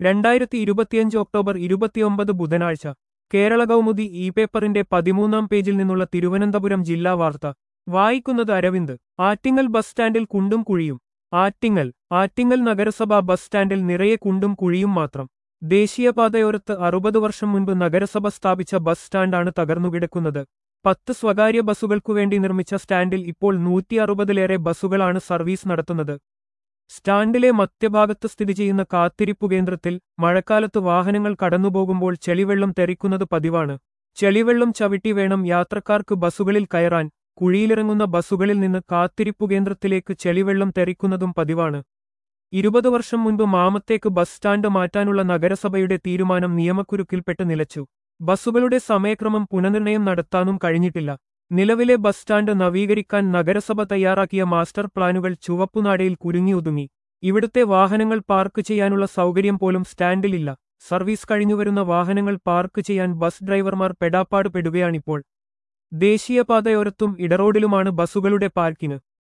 രണ്ടായിരത്തി ഇരുപത്തിയഞ്ച് ഒക്ടോബർ ഇരുപത്തിയൊമ്പത് ബുധനാഴ്ച കേരള കൗമുദി ഇ പേപ്പറിന്റെ പതിമൂന്നാം പേജിൽ നിന്നുള്ള തിരുവനന്തപുരം ജില്ലാ വാർത്ത വായിക്കുന്നത് അരവിന്ദ് ആറ്റിങ്ങൽ ബസ് സ്റ്റാൻഡിൽ കുണ്ടും കുഴിയും ആറ്റിങ്ങൽ ആറ്റിങ്ങൽ നഗരസഭ ബസ് സ്റ്റാൻഡിൽ നിറയെ കുണ്ടും കുഴിയും മാത്രം ദേശീയപാതയോരത്ത് അറുപത് വർഷം മുൻപ് നഗരസഭ സ്ഥാപിച്ച ബസ് സ്റ്റാൻഡാണ് തകർന്നുകിടക്കുന്നത് പത്ത് സ്വകാര്യ ബസ്സുകൾക്കുവേണ്ടി നിർമ്മിച്ച സ്റ്റാൻഡിൽ ഇപ്പോൾ നൂറ്റി അറുപതിലേറെ ബസ്സുകളാണ് സർവീസ് നടത്തുന്നത് സ്റ്റാൻഡിലെ മധ്യഭാഗത്ത് സ്ഥിതി ചെയ്യുന്ന കാത്തിരിപ്പു കേന്ദ്രത്തിൽ മഴക്കാലത്ത് വാഹനങ്ങൾ കടന്നുപോകുമ്പോൾ ചെളിവെള്ളം തെറിക്കുന്നത് പതിവാണ് ചെളിവെള്ളം ചവിട്ടി വേണം യാത്രക്കാർക്ക് ബസ്സുകളിൽ കയറാൻ കുഴിയിലിറങ്ങുന്ന ബസ്സുകളിൽ നിന്ന് കാത്തിരിപ്പു കേന്ദ്രത്തിലേക്ക് ചെളിവെള്ളം തെറിക്കുന്നതും പതിവാണ് ഇരുപത് വർഷം മുൻപ് മാമത്തേക്ക് ബസ് സ്റ്റാൻഡ് മാറ്റാനുള്ള നഗരസഭയുടെ തീരുമാനം നിയമക്കുരുക്കിൽപ്പെട്ട് നിലച്ചു ബസ്സുകളുടെ സമയക്രമം പുനർനിർണയം നടത്താനും കഴിഞ്ഞിട്ടില്ല നിലവിലെ ബസ് സ്റ്റാൻഡ് നവീകരിക്കാൻ നഗരസഭ തയ്യാറാക്കിയ മാസ്റ്റർ പ്ലാനുകൾ ചുവപ്പുനാടയിൽ കുരുങ്ങിയൊതുങ്ങി ഇവിടുത്തെ വാഹനങ്ങൾ പാർക്ക് ചെയ്യാനുള്ള സൗകര്യം പോലും സ്റ്റാൻഡിലില്ല സർവീസ് കഴിഞ്ഞുവരുന്ന വാഹനങ്ങൾ പാർക്ക് ചെയ്യാൻ ബസ് ഡ്രൈവർമാർ പെടാപ്പാട് പെടുകയാണിപ്പോൾ ദേശീയപാതയോരത്തും ഇടറോഡിലുമാണ് ബസ്സുകളുടെ പാർക്കിംഗ്